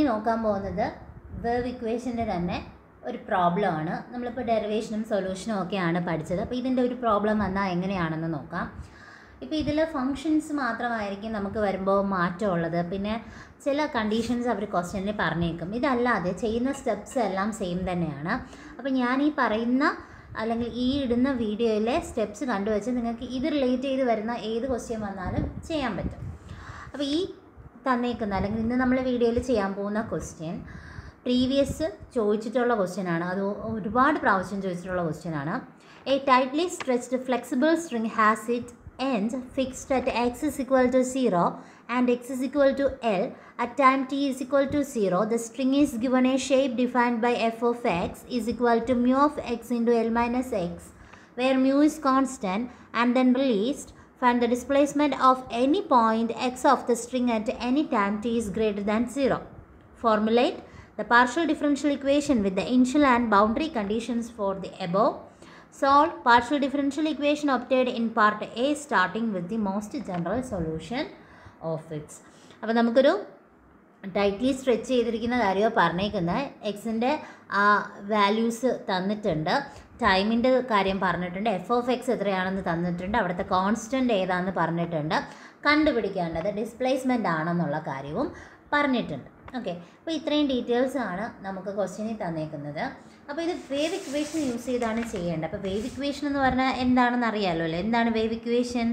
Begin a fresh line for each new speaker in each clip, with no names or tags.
ഇനി നോക്കാൻ പോകുന്നത് വേവ് ഇക്വേഷൻ്റെ തന്നെ ഒരു പ്രോബ്ലം ആണ് നമ്മളിപ്പോൾ ഡെറിവേഷനും സൊല്യൂഷനും ഒക്കെയാണ് പഠിച്ചത് അപ്പോൾ ഇതിൻ്റെ ഒരു പ്രോബ്ലം വന്നാൽ എങ്ങനെയാണെന്ന് നോക്കാം ഇപ്പോൾ ഇതിൽ ഫങ്ഷൻസ് മാത്രമായിരിക്കും നമുക്ക് വരുമ്പോൾ മാറ്റമുള്ളത് പിന്നെ ചില കണ്ടീഷൻസ് അവർ ക്വസ്റ്റ്യനിൽ പറഞ്ഞേക്കും ഇതല്ലാതെ ചെയ്യുന്ന സ്റ്റെപ്സ് എല്ലാം സെയിം തന്നെയാണ് അപ്പോൾ ഞാൻ ഈ പറയുന്ന അല്ലെങ്കിൽ ഈ ഇടുന്ന വീഡിയോയിലെ സ്റ്റെപ്സ് കണ്ടുവച്ച് നിങ്ങൾക്ക് ഇത് റിലേറ്റ് ചെയ്ത് വരുന്ന ഏത് ക്വസ്റ്റ്യൻ വന്നാലും ചെയ്യാൻ പറ്റും അപ്പോൾ ഈ തന്നേക്കുന്ന അല്ലെങ്കിൽ ഇന്ന് നമ്മൾ വീഡിയോയിൽ ചെയ്യാൻ പോകുന്ന ക്വസ്റ്റ്യൻ പ്രീവിയസ് ചോദിച്ചിട്ടുള്ള ക്വസ്റ്റ്യൻ ആണ് അത് ഒരുപാട് പ്രാവശ്യം ചോദിച്ചിട്ടുള്ള ക്വസ്റ്റ്യൻ ആണ് a tightly stretched flexible string has it end fixed at x is equal to 0 and x is equal to L at time t is equal to 0 the string is given a shape defined by f of x is equal to mu of x into L minus x where mu is constant and then released find the displacement of any point x of the string at any time t is greater than 0 formulate the partial differential equation with the initial and boundary conditions for the above Solve partial differential equation obtained in part A starting with the most general solution of its. അപ്പോൾ നമുക്കൊരു tightly stretch ചെയ്തിരിക്കുന്ന കാര്യമാണ് പറഞ്ഞേക്കുന്നത് എക്സിൻ്റെ ആ values തന്നിട്ടുണ്ട് ടൈമിൻ്റെ കാര്യം പറഞ്ഞിട്ടുണ്ട് എഫ് ഓഫ് എക്സ് എത്രയാണെന്ന് തന്നിട്ടുണ്ട് അവിടുത്തെ കോൺസ്റ്റൻറ്റ് ഏതാണെന്ന് പറഞ്ഞിട്ടുണ്ട് കണ്ടുപിടിക്കേണ്ടത് ഡിസ്പ്ലേസ്മെൻ്റ് ആണെന്നുള്ള കാര്യവും പറഞ്ഞിട്ടുണ്ട് ഓക്കെ അപ്പോൾ ഇത്രയും ഡീറ്റെയിൽസ് ആണ് നമുക്ക് ക്വസ്റ്റ്യനിൽ തന്നേക്കുന്നത് അപ്പോൾ ഇത് വേവ് ഇക്വേഷൻ യൂസ് ചെയ്താണ് ചെയ്യേണ്ടത് അപ്പോൾ വേവ് ഇക്വേഷൻ എന്ന് പറഞ്ഞാൽ എന്താണെന്ന് അറിയാമല്ലോ അല്ലേ എന്താണ് വേവ് ഇക്വേഷൻ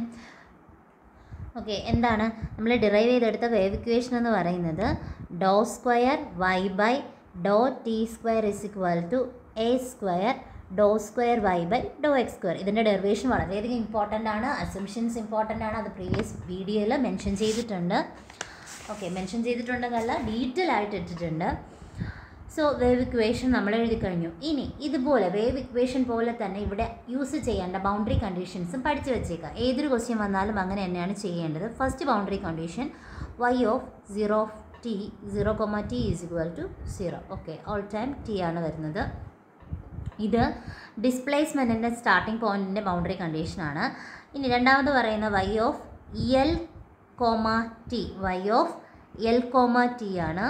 ഓക്കെ എന്താണ് നമ്മൾ ഡിറൈവ് ചെയ്തെടുത്ത വേവ് ഇക്വേഷൻ എന്ന് പറയുന്നത് doh square Y by doh T square is equal to A square doh square Y by doh X square ഇതിൻ്റെ ഡെറിവേഷൻ വളരെയധികം ഇമ്പോർട്ടൻ്റ് ആണ് അസംഷൻസ് ഇമ്പോർട്ടൻ്റ് ആണ് അത് പ്രീവിയസ് വീഡിയോയിൽ മെൻഷൻ ചെയ്തിട്ടുണ്ട് ഓക്കെ മെൻഷൻ ചെയ്തിട്ടുണ്ടെന്നല്ല ഡീറ്റെയിൽ ആയിട്ട് ഇട്ടിട്ടുണ്ട് സോ വേവ് ഇക്വേഷൻ നമ്മൾ എഴുതി കഴിഞ്ഞു ഇനി ഇതുപോലെ വേവ് ഇക്വേഷൻ പോലെ തന്നെ ഇവിടെ യൂസ് ചെയ്യേണ്ട ബൗണ്ടറി കണ്ടീഷൻസും പഠിച്ചു വെച്ചേക്കാം ഏതൊരു ക്വസ്റ്റ്യൻ വന്നാലും അങ്ങനെ തന്നെയാണ് ചെയ്യേണ്ടത് first boundary condition Y of zero of T zero comma T is equal to zero okay all time T ആണ് വരുന്നത് ഇത് ഡിസ്പ്ലേസ്മെൻറ്റിൻ്റെ സ്റ്റാർട്ടിംഗ് പോയിൻറ്റിൻ്റെ ബൗണ്ടറി കണ്ടീഷനാണ് ഇനി രണ്ടാമത് പറയുന്ന Y of L comma T Y of L comma T ആണ്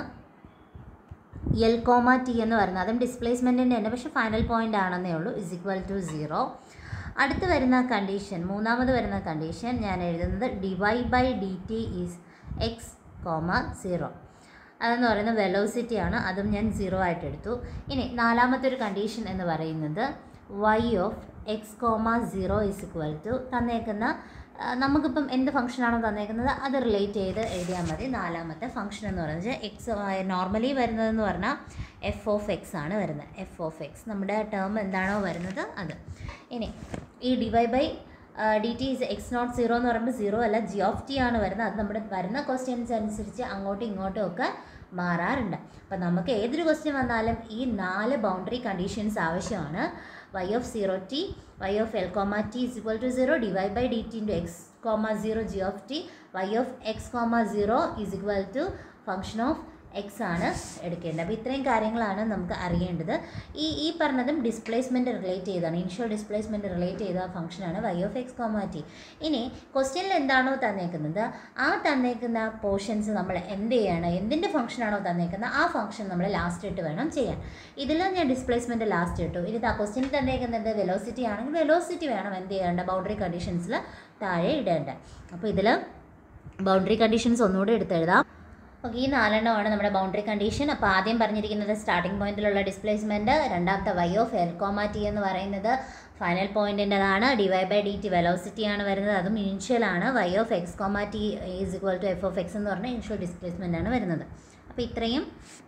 L comma T എന്ന് പറയുന്നത് അതും ഡിസ്പ്ലേസ്മെൻറ്റിൻ്റെ തന്നെ പക്ഷേ ഫൈനൽ പോയിൻ്റ് ആണെന്നേ ഉള്ളൂ ഇസ് ഈക്വൽ ടു സീറോ അടുത്ത് വരുന്ന കണ്ടീഷൻ മൂന്നാമത് വരുന്ന കണ്ടീഷൻ ഞാൻ എഴുതുന്നത് D Y by D T is X comma zero അതെന്ന് പറയുന്നത് വെലോസിറ്റി ആണ് അതും ഞാൻ സീറോ ആയിട്ട് എടുത്തു ഇനി നാലാമത്തെ ഒരു കണ്ടീഷൻ എന്ന് പറയുന്നത് Y of X comma zero is equal to തന്നേക്കുന്ന നമുക്കിപ്പം എന്ത് ഫംഗ്ഷനാണോ തന്നേക്കുന്നത് അത് റിലേറ്റ് ചെയ്ത് എഴുതിയാൽ മതി നാലാമത്തെ ഫംഗ്ഷൻ എന്ന് പറയുന്നത് എക്സ് നോർമലി വരുന്നതെന്ന് പറഞ്ഞാൽ എഫ് ഓഫ് എക്സ് ആണ് വരുന്നത് എഫ് ഓഫ് എക്സ് നമ്മുടെ ടേം എന്താണോ വരുന്നത് അത് ഇനി ഈ D Y by D T is X not zero എന്ന് പറയുമ്പോൾ സീറോ അല്ല ജി ഓഫ് ടി ആണ് വരുന്നത് അത് നമ്മുടെ വരുന്ന ക്വസ്റ്റ്യൻസ് അനുസരിച്ച് അങ്ങോട്ടും ഇങ്ങോട്ടും ഒക്കെ മാറാറുണ്ട് അപ്പം നമുക്ക് ഏതൊരു ക്വസ്റ്റ്യൻ വന്നാലും ഈ നാല് ബൗണ്ടറി കണ്ടീഷൻസ് ആവശ്യമാണ് Y of zero T Y of L comma T is equal to zero D Y by D T into X comma zero G of T Y of X comma zero is equal to function of X ആണ് എടുക്കേണ്ടത് അപ്പോൾ ഇത്രയും കാര്യങ്ങളാണ് നമുക്ക് അറിയേണ്ടത് ഈ ഈ പറഞ്ഞതും ഡിസ്പ്ലേസ്മെൻറ്റ് റിലേറ്റ് ചെയ്താണ് ഇൻഷ്യൽ ഡിസ്പ്ലേസ്മെൻറ്റ് റിലേറ്റ് ചെയ്ത ഫംഗ്ഷനാണ് Y of X comma T ഇനി ക്വസ്റ്റ്യനിൽ എന്താണോ തന്നേക്കുന്നത് ആ തന്നേക്കുന്ന പോർഷൻസ് നമ്മൾ എന്ത് ചെയ്യണം എന്തിൻ്റെ ഫംഗ്ഷനാണോ തന്നേക്കുന്നത് ആ ഫംഗ്ഷൻ നമ്മൾ ലാസ്റ്റ് ഇട്ട് വേണം ചെയ്യാൻ ഇതിൽ ഞാൻ ഡിസ്പ്ലേസ്മെൻറ്റ് ലാസ്റ്റ് ഇട്ടു ഇനി ആ ക്വസ്റ്റ്യനിൽ തന്നേക്കുന്നത് വെലോസിറ്റി ആണെങ്കിൽ വെലോസിറ്റി വേണം എന്ത് ചെയ്യേണ്ട ബൗണ്ടറി കണ്ടീഷൻസിൽ താഴെ ഇടേണ്ടത് അപ്പോൾ ഇതിൽ ബൗണ്ടറി കണ്ടീഷൻസ് ഒന്നുകൂടി എടുത്തെഴുതാം ഓക്കെ ഈ നാലെണ്ണമാണ് നമ്മുടെ ബൗണ്ടറി കണ്ടീഷൻ അപ്പോൾ ആദ്യം പറഞ്ഞിരിക്കുന്നത് സ്റ്റാർട്ടിംഗ് പോയിന്റിലുള്ള ഡിസ്പ്ലേസ്മെൻറ്റ് രണ്ടാമത്തെ Y of L comma T എന്ന് പറയുന്നത് ഫൈനൽ പോയിൻറ്റിൻ്റെതാണ് D Y by D T velocity ആണ് വരുന്നത് അതും ഇനിഷ്യൽ ആണ് Y of X comma T is equal to F of X എന്ന് പറഞ്ഞാൽ ഇനിഷ്യൽ ഡിസ്പ്ലേസ്മെൻ്റ് ആണ് വരുന്നത് അപ്പോൾ ഇത്രയും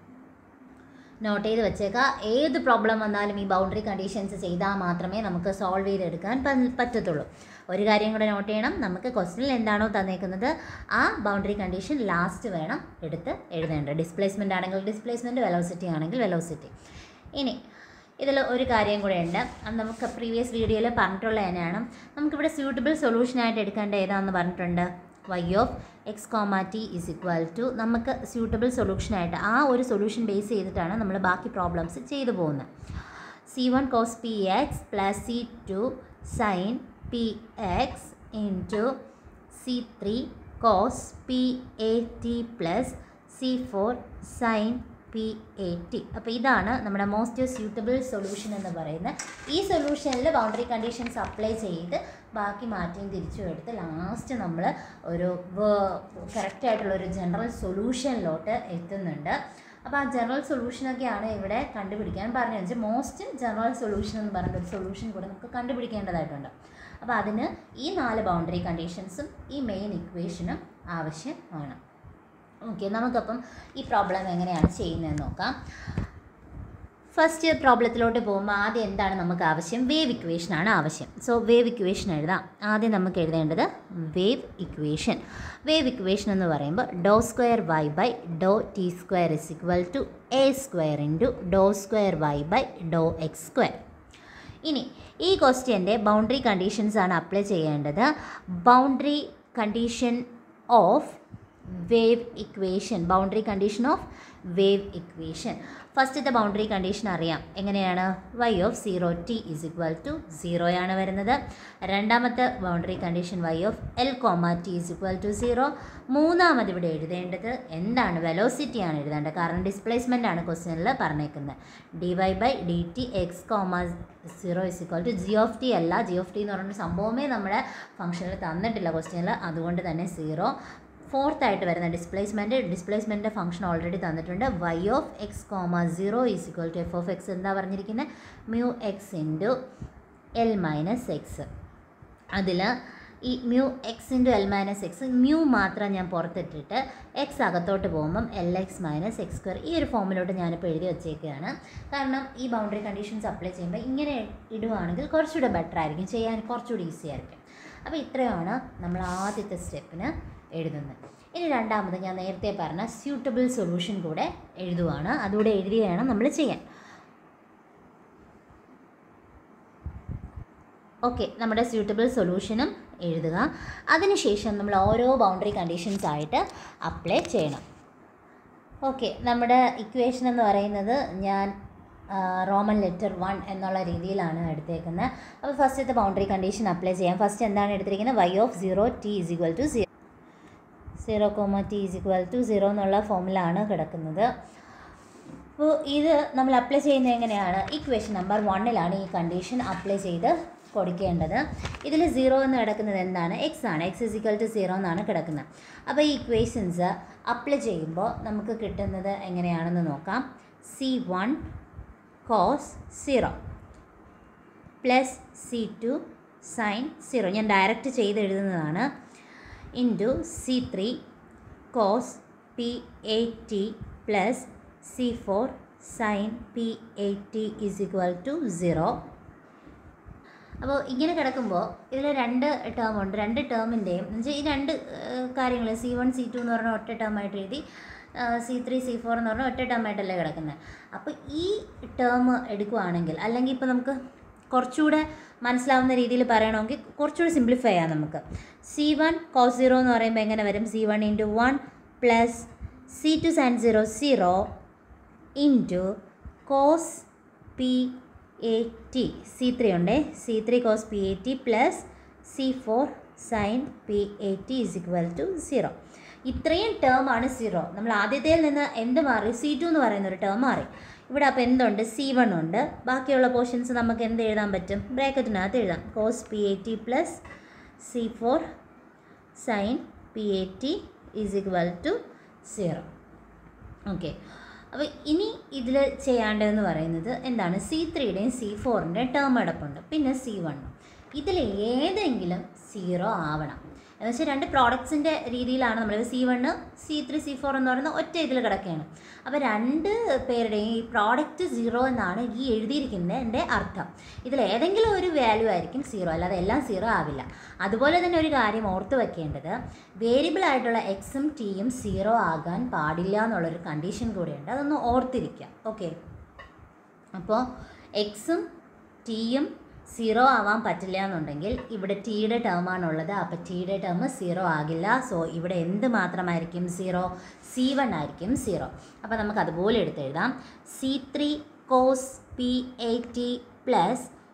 നോട്ട് ചെയ്ത് വെച്ചേക്കുക ഏത് പ്രോബ്ലം വന്നാലും ഈ ബൗണ്ടറി കണ്ടീഷൻസ് ചെയ്താൽ മാത്രമേ നമുക്ക് സോൾവ് ചെയ്തെടുക്കാൻ പ- പറ്റത്തുള്ളൂ ഒരു കാര്യം കൂടെ നോട്ട് ചെയ്യണം നമുക്ക് ക്വസ്റ്റനിൽ എന്താണോ തന്നേക്കുന്നത് ആ ബൗണ്ടറി കണ്ടീഷൻ ലാസ്റ്റ് വേണം എടുത്ത് എഴുതേണ്ടത് ഡിസ്പ്ലേസ്മെൻ്റ് ആണെങ്കിൽ ഡിസ്പ്ലേസ്മെൻറ്റ് വെലോസിറ്റി ആണെങ്കിൽ വെലോസിറ്റി ഇനി ഇതിൽ ഒരു കാര്യം കൂടെ ഉണ്ട് അത് നമുക്ക് പ്രീവിയസ് വീഡിയോയിൽ പറഞ്ഞിട്ടുള്ള തന്നെയാണ് നമുക്കിവിടെ സ്യൂട്ടബിൾ സൊല്യൂഷനായിട്ട് എടുക്കേണ്ട ഏതാണെന്ന് പറഞ്ഞിട്ടുണ്ട് Y of X comma T is equal to നമുക്ക് സ്യൂട്ടബിൾ സൊല്യൂഷനായിട്ട് ആ ഒരു സൊല്യൂഷൻ ബേസ് ചെയ്തിട്ടാണ് നമ്മൾ ബാക്കി പ്രോബ്ലംസ് ചെയ്തു പോകുന്നത് C one cos P X plus C two sine P X into C three cos P A T plus C four sine P A T അപ്പോൾ ഇതാണ് നമ്മുടെ മോസ്റ്റ് സ്യൂട്ടബിൾ സൊല്യൂഷൻ എന്ന് പറയുന്നത് ഈ സൊല്യൂഷനിൽ ബൗണ്ടറി കണ്ടീഷൻസ് അപ്ലൈ ചെയ്ത് ബാക്കി മാറ്റിയും തിരിച്ചും എടുത്ത് ലാസ്റ്റ് നമ്മൾ ഒരു കറക്റ്റായിട്ടുള്ള ഒരു ജനറൽ സൊല്യൂഷനിലോട്ട് എത്തുന്നുണ്ട് അപ്പോൾ ആ ജനറൽ സൊല്യൂഷനൊക്കെയാണ് ഇവിടെ കണ്ടുപിടിക്കാൻ പറഞ്ഞത് വെച്ചാൽ മോസ്റ്റ് ജനറൽ സൊല്യൂഷൻ എന്ന് പറയുന്ന ഒരു സൊല്യൂഷൻ കൂടെ നമുക്ക് കണ്ടുപിടിക്കേണ്ടതായിട്ടുണ്ട് അപ്പോൾ അതിന് ഈ നാല് ബൗണ്ടറി കണ്ടീഷൻസും ഈ മെയിൻ ഇക്വേഷനും ആവശ്യമാണ് ഓക്കെ നമുക്കപ്പം ഈ പ്രോബ്ലം എങ്ങനെയാണ് ചെയ്യുന്നതെന്ന് നോക്കാം ഫസ്റ്റ് പ്രോബ്ലത്തിലോട്ട് പോകുമ്പോൾ ആദ്യം എന്താണ് നമുക്ക് ആവശ്യം വേവ് ഇക്വേഷൻ ആണ് ആവശ്യം സോ വേവ് ഇക്വേഷൻ എഴുതാം ആദ്യം നമുക്ക് എഴുതേണ്ടത് വേവ് ഇക്വേഷൻ വേവ് ഇക്വേഷൻ എന്ന് പറയുമ്പോൾ doh square Y by doh T square is equal to A square into doh square Y by doh X square ഇനി ഈ ക്വസ്റ്റ്യൻ്റെ ബൗണ്ടറി കണ്ടീഷൻസ് ആണ് അപ്ലൈ ചെയ്യേണ്ടത് boundary condition of wave equation boundary condition of wave equation ഫസ്റ്റത്തെ boundary condition അറിയാം എങ്ങനെയാണ് Y of zero T is equal to സീറോയാണ് വരുന്നത് രണ്ടാമത്തെ boundary condition Y of L comma T is equal to zero മൂന്നാമത് ഇവിടെ എഴുതേണ്ടത് എന്താണ് വെലോസിറ്റി ആണ് എഴുതേണ്ടത് കാരണം ഡിസ്പ്ലേസ്മെൻ്റ് ആണ് ക്വസ്റ്റ്യനിൽ പറഞ്ഞേക്കുന്നത് D Y by D T X comma zero is equal to G of T അല്ല ജി ഓഫ് ടി എന്ന് പറയുന്ന സംഭവമേ നമ്മുടെ ഫംഗ്ഷനിൽ തന്നിട്ടില്ല ക്വസ്റ്റ്യനിൽ അതുകൊണ്ട് തന്നെ സീറോ ഫോർത്ത് ആയിട്ട് വരുന്ന ഡിസ്പ്ലേസ്മെൻറ്റ് ഡിസ്പ്ലേസ്മെൻറ്റിൻ്റെ ഫംഗ്ഷൻ ഓൾറെഡി തന്നിട്ടുണ്ട് Y of X comma zero is equal to F of X എന്താ പറഞ്ഞിരിക്കുന്നത് mu X into L minus X അതിൽ ഈ mu X into L minus X mu മാത്രം ഞാൻ പുറത്തിട്ടിട്ട് എക്സ് അകത്തോട്ട് പോകുമ്പം L X minus X square ഈ ഒരു ഫോമിലോട്ട് ഞാനിപ്പോൾ എഴുതി വെച്ചേക്കുകയാണ് കാരണം ഈ ബൗണ്ടറി കണ്ടീഷൻസ് അപ്ലൈ ചെയ്യുമ്പോൾ ഇങ്ങനെ ഇടുവാണെങ്കിൽ കുറച്ചുകൂടെ ബെറ്റർ ആയിരിക്കും ചെയ്യാൻ കുറച്ചുകൂടി ഈസി ആയിരിക്കും അപ്പോൾ ഇത്രയാണ് നമ്മൾ ആദ്യത്തെ സ്റ്റെപ്പിന് എഴുതുന്നത് ഇനി രണ്ടാമത് ഞാൻ നേരത്തെ പറഞ്ഞ സ്യൂട്ടബിൾ സൊല്യൂഷൻ കൂടെ എഴുതുവാണ് അതുകൂടെ എഴുതി വേണം നമ്മൾ ചെയ്യാൻ ഓക്കെ നമ്മുടെ സ്യൂട്ടബിൾ സൊല്യൂഷനും എഴുതുക അതിനുശേഷം നമ്മൾ ഓരോ ബൗണ്ടറി കണ്ടീഷൻസ് ആയിട്ട് അപ്ലൈ ചെയ്യണം ഓക്കെ നമ്മുടെ ഇക്വേഷൻ എന്ന് പറയുന്നത് ഞാൻ റോമൻ ലെറ്റർ വൺ എന്നുള്ള രീതിയിലാണ് എടുത്തേക്കുന്നത് അപ്പോൾ ഫസ്റ്റത്തെ ബൗണ്ടറി കണ്ടീഷൻ അപ്ലൈ ചെയ്യാം ഫസ്റ്റ് എന്താണ് എടുത്തിരിക്കുന്നത് Y of zero T is equal to zero zero comma T is equal to zero എന്നുള്ള ഫോമിലാണ് കിടക്കുന്നത് അപ്പോൾ ഇത് നമ്മൾ അപ്ലൈ ചെയ്യുന്നത് എങ്ങനെയാണ് ഇക്വേഷൻ നമ്പർ വണ്ണിലാണ് ഈ കണ്ടീഷൻ അപ്ലൈ ചെയ്ത് കൊടുക്കേണ്ടത് ഇതിൽ സീറോ എന്ന് കിടക്കുന്നത് എന്താണ് എക്സ് ആണ് എക്സ് ഇസിക്കൽ ടു സീറോ എന്നാണ് കിടക്കുന്നത് അപ്പോൾ ഈ ഇക്വേഷൻസ് അപ്ലൈ ചെയ്യുമ്പോൾ നമുക്ക് കിട്ടുന്നത് എങ്ങനെയാണെന്ന് നോക്കാം C one cos zero plus C two sine zero ഞാൻ ഡയറക്റ്റ് ചെയ്ത് എഴുതുന്നതാണ് into C three cos P A T plus C four sine P A T is equal to zero അപ്പോൾ ഇങ്ങനെ കിടക്കുമ്പോൾ ഇതിൽ രണ്ട് ടേം ഉണ്ട് രണ്ട് ടേമിൻ്റെയും എന്നുവെച്ചാൽ ഈ രണ്ട് കാര്യങ്ങൾ സി വൺ സി ടു എന്ന് പറഞ്ഞ ഒറ്റ ടേമായിട്ട് എഴുതി സി ത്രീ സി ഫോർ എന്ന് പറഞ്ഞാൽ ഒറ്റ ടേമായിട്ടല്ലേ കിടക്കുന്നത് അപ്പോൾ ഈ ടേം എടുക്കുവാണെങ്കിൽ അല്ലെങ്കിൽ ഇപ്പോൾ നമുക്ക് കുറച്ചുകൂടെ മനസ്സിലാവുന്ന രീതിയിൽ പറയണമെങ്കിൽ കുറച്ചുകൂടി സിംപ്ലിഫൈ ചെയ്യാം നമുക്ക് സി വൺ കോസ് സീറോ എന്ന് പറയുമ്പോൾ എങ്ങനെ വരും C one into one plus C two sine zero zero into cos P A T C three ഉണ്ട് C three cos P A T plus C four sine P A T is equal to zero ഇത്രയും term ആണ് zero നമ്മൾ ആദ്യത്തേൽ നിന്ന് എന്ത് മാറി C to എന്ന് പറയുന്ന ഒരു ടേം മാറി ഇവിടെ അപ്പോൾ എന്തുണ്ട് സി വൺ ഉണ്ട് ബാക്കിയുള്ള പോർഷൻസ് നമുക്ക് എന്ത് എഴുതാൻ പറ്റും ബ്രാക്കറ്റിനകത്ത് എഴുതാം cos P A T plus C four sine P A T is equal to zero okay അപ്പോൾ ഇനി ഇതിൽ ചെയ്യേണ്ടതെന്ന് പറയുന്നത് എന്താണ് സി ത്രീയുടെയും സി ഫോറിൻ്റെയും ടേം അടപ്പുണ്ട് പിന്നെ സി വണ്ണും ഇതിൽ ഏതെങ്കിലും സീറോ ആവണം എന്ന് വെച്ചാൽ രണ്ട് പ്രോഡക്ട്സിൻ്റെ രീതിയിലാണ് നമ്മൾ C one C three C four എന്ന് പറയുന്ന ഒറ്റ ഇതിൽ കിടക്കുകയാണ് അപ്പോൾ രണ്ട് പേരുടെയും ഈ പ്രോഡക്റ്റ് സീറോ എന്നാണ് ഈ എഴുതിയിരിക്കുന്നതിൻ്റെ അർത്ഥം ഇതിൽ ഏതെങ്കിലും ഒരു വാല്യൂ ആയിരിക്കും സീറോ അല്ലാതെ എല്ലാം സീറോ ആവില്ല അതുപോലെ തന്നെ ഒരു കാര്യം ഓർത്ത് വെക്കേണ്ടത് വേരിയബിൾ ആയിട്ടുള്ള എക്സും ടിയും സീറോ ആകാൻ പാടില്ല എന്നുള്ളൊരു കണ്ടീഷൻ കൂടിയുണ്ട് അതൊന്ന് ഓർത്തിരിക്കുക ഓക്കെ അപ്പോൾ എക്സും ടിയും സീറോ ആവാൻ പറ്റില്ല എന്നുണ്ടെങ്കിൽ ഇവിടെ ടിയുടെ ടേമാണുള്ളത് അപ്പോൾ ടിയുടെ ടേം സീറോ ആകില്ല സോ ഇവിടെ എന്ത് മാത്രമായിരിക്കും സീറോ സി വൺ ആയിരിക്കും സീറോ അപ്പോൾ നമുക്ക് അതുപോലെ എടുത്തെഴുതാം C three cos P A T plus